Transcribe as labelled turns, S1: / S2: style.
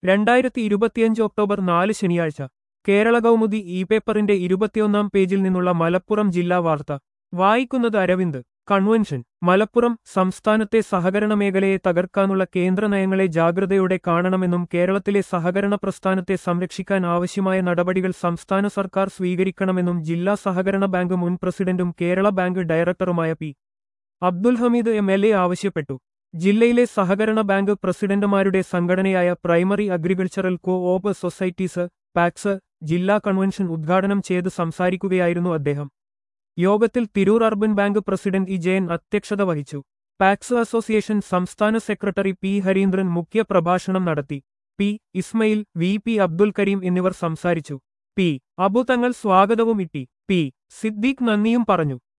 S1: രണ്ടായിരത്തി ഇരുപത്തിയഞ്ച് ഒക്ടോബർ നാല് ശനിയാഴ്ച കേരള കൗമുദി ഇ പേപ്പറിന്റെ ഇരുപത്തിയൊന്നാം പേജിൽ നിന്നുള്ള മലപ്പുറം ജില്ലാ വാർത്ത വായിക്കുന്നത് അരവിന്ദ് കൺവെൻഷൻ മലപ്പുറം സംസ്ഥാനത്തെ സഹകരണ മേഖലയെ തകർക്കാനുള്ള കേന്ദ്ര നയങ്ങളെ ജാഗ്രതയോടെ കാണണമെന്നും കേരളത്തിലെ സഹകരണ പ്രസ്ഥാനത്തെ സംരക്ഷിക്കാൻ ആവശ്യമായ നടപടികൾ സംസ്ഥാന സർക്കാർ സ്വീകരിക്കണമെന്നും ജില്ലാ സഹകരണ ബാങ്ക് മുൻ പ്രസിഡന്റും കേരള ബാങ്ക് ഡയറക്ടറുമായ P Abdul Hameed M L A ആവശ്യപ്പെട്ടു ജില്ലയിലെ സഹകരണ ബാങ്ക് പ്രസിഡന്റുമാരുടെ സംഘടനയായ primary agricultural co op societies PACS ജില്ലാ കൺവെൻഷൻ ഉദ്ഘാടനം ചെയ്ത് സംസാരിക്കുകയായിരുന്നു അദ്ദേഹം യോഗത്തിൽ Tirur urban bank president E Jayan അധ്യക്ഷത വഹിച്ചു പാക്സ് അസോസിയേഷൻ സംസ്ഥാന സെക്രട്ടറി പി ഹരീന്ദ്രൻ മുഖ്യ പ്രഭാഷണം നടത്തി P Ismail V P Abdul Kareem എന്നിവർ സംസാരിച്ചു പി അബു തങ്ങൾ സ്വാഗതവും ഇട്ടി പി സിദ്ദീഖ് നന്ദിയും പറഞ്ഞു